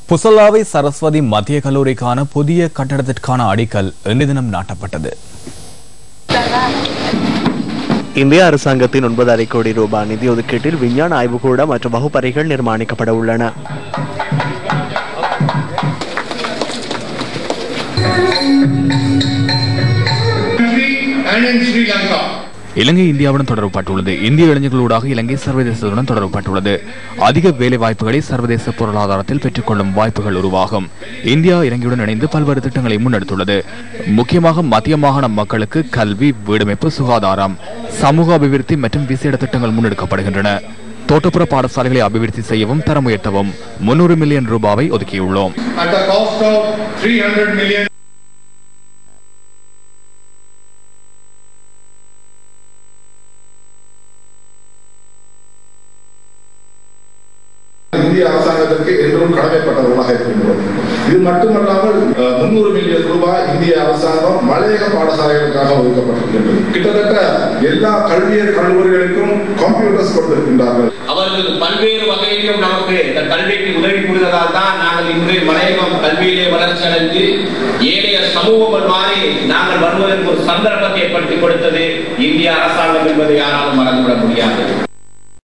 புசல்லாவை சரஸ்வதி மத்திய கல்லூரிக்கான புதிய கட்டடத்திற்கான அடிக்கல் இன்று தினம் நாட்டப்பட்டது இந்திய அரசாங்கத்தின் ஒன்பதரை கோடி ரூபாய் நிதி ஒதுக்கீட்டில் விஞ்ஞான ஆய்வுக்கூடம் மற்றும் வகுப்பறைகள் நிர்மாணிக்கப்பட உள்ளன and in Sri Lanka. இலங்கை இந்தியாவுடன் தொடர்புபட்டுள்ளது இந்திய இளைஞர்களூடாக இலங்கை சர்வதேசத்துடன் தொடர்புபட்டுள்ளது அதிக வேலை வாய்ப்புகளை சர்வதேச பொருளாதாரத்தில் பெற்றுக்கொள்ளும் வாய்ப்புகள் உருவாகும் இந்தியா இலங்கையுடன் இணைந்து பல்வேறு திட்டங்களை முன்னெடுத்துள்ளது முக்கியமாக மத்திய மாகாண மக்களுக்கு கல்வி வீடமைப்பு சுகாதாரம் சமூக அபிவிருத்தி மற்றும் விசேட திட்டங்கள் முன்னெடுக்கப்படுகின்றன தோட்டப்புற பாடசாலைகளை அபிவிருத்தி செய்யவும் தரம் உயர்த்தவும் முன்னூறு மில்லியன் ரூபாவை ஒதுக்கியுள்ளோம் At the cost of 300 million. இந்திய அரசாங்கத்திற்கு என்றும் கடமைப்பட்டவர்களாக இருக்கின்றோம் இது மட்டுமல்லாமல் அஹ், 300 மில்லியன் ரூபாய் இந்திய அரசாங்கம் மலையக பாடசாலைகளுக்காக ஒதுக்கப்பட்டிருக்கின்றது கிட்டத்தட்ட எல்லா கல்வியர் கல்லூரிகளுக்கும் கம்ப்யூட்டர்ஸ் கொடுத்திருக்கின்றார்கள் அவர்கள் பல்வேறு வகையிலும் நமக்கு இந்த கல்விக்கு உதவி புரிந்ததால் தான் நாங்கள் இன்று மலையகம் கல்வியிலே வளர்ச்சி அடைந்து ஏனைய சமூகங்கள் மாறி நாங்கள் வருவதற்கு ஒரு சந்தர்ப்பத்தை ஏற்படுத்தி கொடுத்தது இந்திய அரசாங்கம் என்பதை யாராலும் மறந்துவிட முடியாது